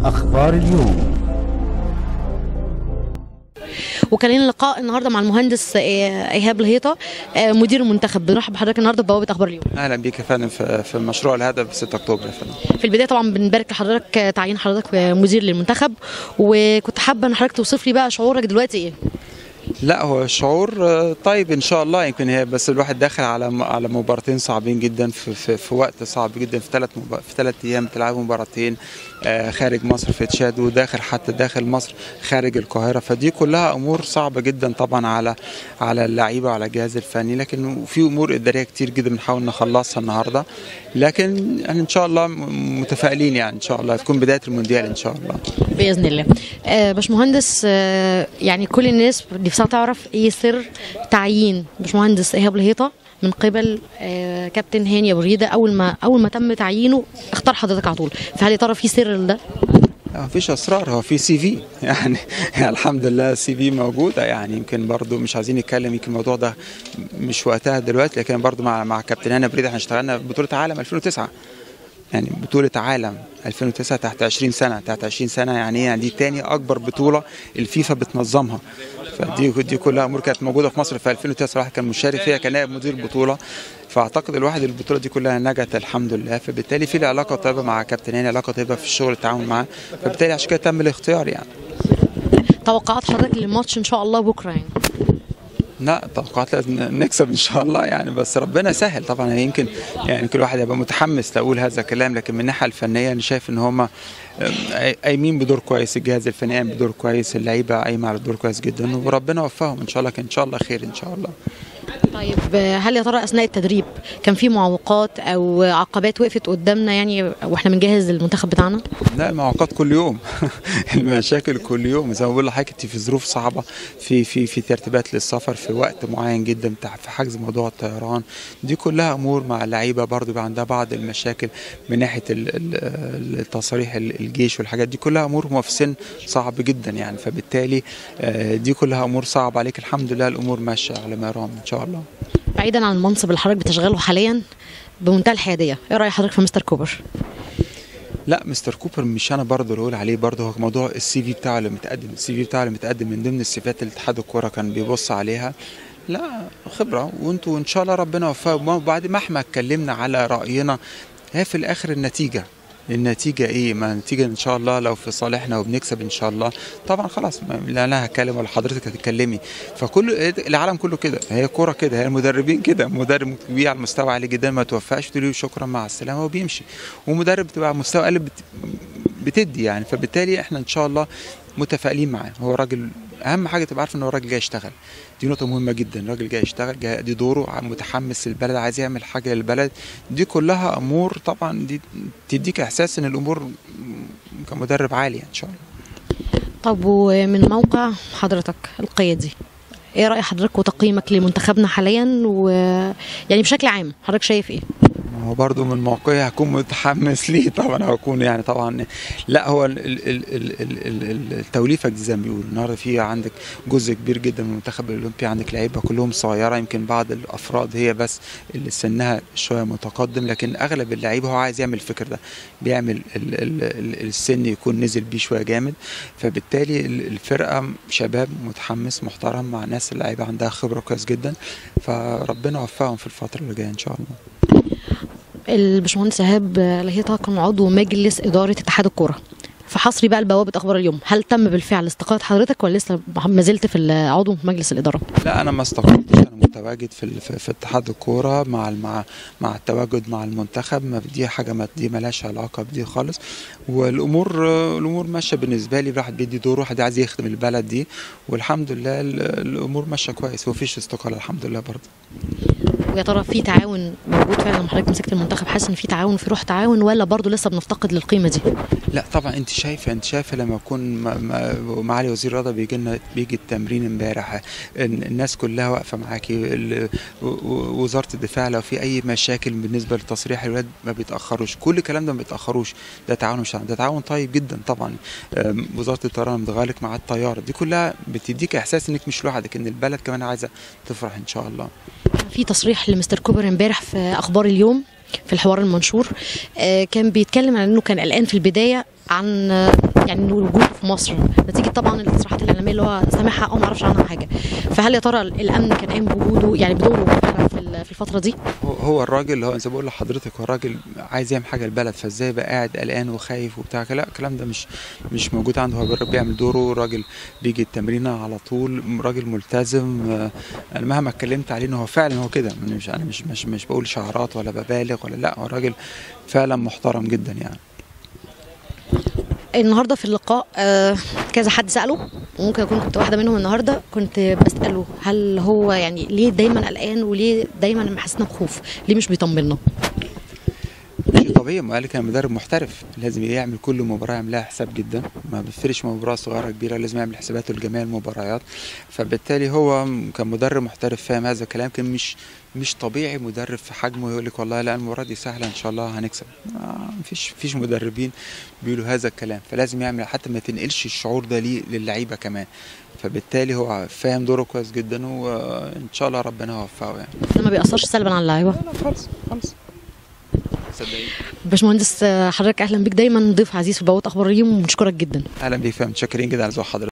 أخبار اليوم وكان لنا لقاء النهارده مع المهندس آه، ايهاب الهيطه آه، مدير المنتخب بنرحب بحضرتك النهارده ببوابه اخبار اليوم اهلا بيك يا فندم في في مشروع الهدف 6 اكتوبر يا فندم في البدايه طبعا بنبارك لحضرتك آه، تعيين حضرتك آه، مدير للمنتخب وكنت حابه ان حضرتك توصف لي بقى شعورك دلوقتي ايه لا هو شعور آه، طيب ان شاء الله يمكن هي بس الواحد داخل على م- على مباراتين صعبين جدا في, في, في وقت صعب جدا في ثلاث مب... في ثلاث ايام بتلعبوا مباراتين آه، خارج مصر في تشاد وداخل حتى داخل مصر خارج القاهره فدي كلها امور صعبه جدا طبعا على على اللعيبه وعلى الجهاز الفني لكن في امور اداريه كتير جدا بنحاول نخلصها النهارده لكن يعني ان شاء الله م- متفائلين يعني ان شاء الله تكون بدايه المونديال ان شاء الله باذن الله آه، باشمهندس آه، يعني كل الناس نفسها تعرف ايه سر تعيين باشمهندس ايهاب الهيطه من قبل آه، كابتن هاني ابو ريده اول ما اول ما تم تعيينه اختار حضرتك على طول فهل يا ترى في سر لده ما فيش اسرار هو في سي في يعني الحمد لله السي في موجوده يعني يمكن برضو مش عايزين نتكلم يمكن الموضوع ده مش وقتها دلوقتي لكن برضو مع مع كابتن هاني بريد احنا اشتغلنا في بطوله عالم 2009 يعني بطولة عالم 2009 تحت 20 سنة تحت 20 سنة يعني ايه يعني دي تاني أكبر بطولة الفيفا بتنظمها فدي دي كلها أمور كانت موجودة في مصر في 2009 الواحد كان مشارك فيها كنائب مدير بطولة فأعتقد الواحد البطولة دي كلها نجت الحمد لله فبالتالي في علاقة طيبة مع كابتن هاني علاقة طيبة في الشغل التعاون معاه فبالتالي عشان كده تم الاختيار يعني توقعات حضرتك للماتش ان شاء الله بكره يعني لا توقعات لازم نكسب ان شاء الله يعني بس ربنا سهل طبعا يعني يمكن يعني كل واحد يبقى متحمس لاقول هذا الكلام لكن من الناحيه الفنيه انا شايف ان هم قايمين بدور كويس الجهاز الفني قايم بدور كويس اللعيبه قايمه على دور كويس جدا وربنا وفقهم ان شاء الله كان ان شاء الله خير ان شاء الله طيب آه، هل يا ترى اثناء التدريب كان في معوقات او عقبات وقفت قدامنا يعني واحنا بنجهز المنتخب بتاعنا لا المعوقات كل يوم المشاكل كل يوم زي ما بقول لحضرتك انت في ظروف صعبه في في في ترتيبات للسفر في وقت معين جدا بتاع في حجز موضوع الطيران دي كلها امور مع اللعيبه برضو بيبقى عندها بعض المشاكل من ناحيه ال- ال- التصاريح ال- الجيش والحاجات دي كلها امور هو في سن صعب جدا يعني فبالتالي آه، دي كلها امور صعبه عليك الحمد لله الامور ماشيه على ما يرام ان شاء الله بعيدا عن المنصب اللي حضرتك بتشغله حاليا بمنتهى الحياديه ايه راي حضرتك في مستر كوبر لا مستر كوبر مش انا برضه اللي اقول عليه برضه هو موضوع السي في بتاعه اللي متقدم السي في بتاعه اللي متقدم من ضمن السيفات اللي اتحاد الكوره كان بيبص عليها لا خبره وانتوا ان شاء الله ربنا يوفقكم وبعد ما احنا اتكلمنا على راينا هي في الاخر النتيجه النتيجة ايه؟ ما النتيجة ان شاء الله لو في صالحنا وبنكسب ان شاء الله طبعا خلاص ما- لا انا هتكلم ولا حضرتك هتتكلمي فكل العالم كله كده هي كورة كده هي المدربين كده مدرب كبير على مستوى عالي جدا ما توفقش تقول له شكرا مع السلامة وبيمشي ومدرب بتبقى على مستوى اقل بت... بتدي يعني فبالتالي احنا ان شاء الله متفائلين معاه هو راجل اهم حاجه تبقى عارف ان هو راجل جاي يشتغل دي نقطه مهمه جدا راجل جاي يشتغل جاي يأدي دوره متحمس للبلد عايز يعمل حاجه للبلد دي كلها امور طبعا دي تديك احساس ان الامور كمدرب عالي ان شاء الله طب ومن موقع حضرتك القيادي ايه راي حضرتك وتقييمك لمنتخبنا حاليا و يعني بشكل عام حضرتك شايف ايه ما هو برضه من موقعي هكون متحمس ليه طبعا هكون يعني طبعا لا هو ال- ال- ال- ال- ال- ال- التوليفه دي زي ما بيقولوا النهارده في عندك جزء كبير جدا من المنتخب الاولمبي عندك لعيبه كلهم صغيره يمكن بعض الافراد هي بس اللي سنها شويه متقدم لكن اغلب اللعيبه هو عايز يعمل الفكر ده بيعمل ال- ال- ال- السن يكون نزل بيه شويه جامد فبالتالي ال- الفرقه شباب متحمس محترم مع ناس اللعيبه عندها خبره كويس جدا فربنا يوفقهم في الفتره اللي جايه ان شاء الله الباشمهندس ايهاب لهيطه كان عضو مجلس اداره اتحاد الكوره فحصري بقى لبوابه اخبار اليوم هل تم بالفعل استقاله حضرتك ولا لسه ما زلت في عضو مجلس الاداره لا انا ما استقلتش انا متواجد في ال- في, في اتحاد الكوره مع ال- مع مع التواجد مع المنتخب ما دي حاجه ما دي مالهاش علاقه بدي خالص والامور آه، الامور ماشيه بالنسبه لي الواحد بيدي دوره واحد عايز يخدم البلد دي والحمد لله ال- الامور ماشيه كويس ومفيش استقاله الحمد لله برضه ويا ترى في تعاون موجود فعلا لما حضرتك مسكت المنتخب حاسس ان في تعاون في روح تعاون ولا برضه لسه بنفتقد للقيمه دي لا طبعا انت شايفه انت شايفه لما يكون ما- ما- معالي وزير الرياضه بيجي لنا بيجي التمرين امبارح ال- الناس كلها واقفه معاكي ال- و- و- وزاره الدفاع لو في اي مشاكل بالنسبه لتصريح الولاد ما بيتاخروش كل الكلام ده ما بيتاخروش ده تعاون مش تعاون. ده تعاون طيب جدا طبعا أم، وزاره الطيران متغالك مع الطياره دي كلها بتديك احساس انك مش لوحدك ان البلد كمان عايزه تفرح ان شاء الله في تصريح لمستر كوبر امبارح في اخبار اليوم في الحوار المنشور آه، كان بيتكلم عن انه كان قلقان في البدايه عن آه، يعني وجوده في مصر نتيجه طبعا التصريحات الاعلاميه اللي هو سامعها او ما اعرفش عنها حاجه فهل يا ترى الامن كان قايم بوجوده يعني بدوره فعلا في ال- في الفتره دي هو- هو الراجل هو زي ما بقول لحضرتك هو الراجل عايز يعمل حاجه للبلد فازاي بقى قاعد قلقان وخايف وبتاع لا الكلام ده مش مش موجود عنده هو بير- بيعمل دوره راجل بيجي التمرينه على طول راجل ملتزم آه، انا مهما اتكلمت عليه ان هو فعلا هو كده أنا مش انا مش مش مش بقول شعارات ولا ببالغ ولا لا هو راجل فعلا محترم جدا يعني النهارده في اللقاء آه، كذا حد ساله وممكن اكون كنت واحده منهم النهارده كنت بساله هل هو يعني ليه دايما قلقان وليه دايما محسسنا بخوف ليه مش بيطمنا شيء طبيعي ما قال كان مدرب محترف لازم يعمل كل مباراه يعملها حساب جدا ما بيفرش مباراه صغيره كبيره لازم يعمل حساباته لجميع المباريات فبالتالي هو كمدرب محترف فاهم هذا الكلام كان مش مش طبيعي مدرب في حجمه يقول لك والله لا المباراه دي سهله ان شاء الله هنكسب آه مفيش مفيش مدربين بيقولوا هذا الكلام فلازم يعمل حتى ما تنقلش الشعور ده ليه للعيبه كمان فبالتالي هو فاهم دوره كويس جدا وان شاء الله ربنا يوفقه يعني ده ما بيأثرش سلبا على اللعيبه لا لا خالص خالص صدقني باشمهندس آه، حضرتك اهلا بيك دايما ضيف عزيز في بوابه اخبار اليوم وبنشكرك جدا اهلا بيك فاهم متشكرين جدا على ذوق حضرتك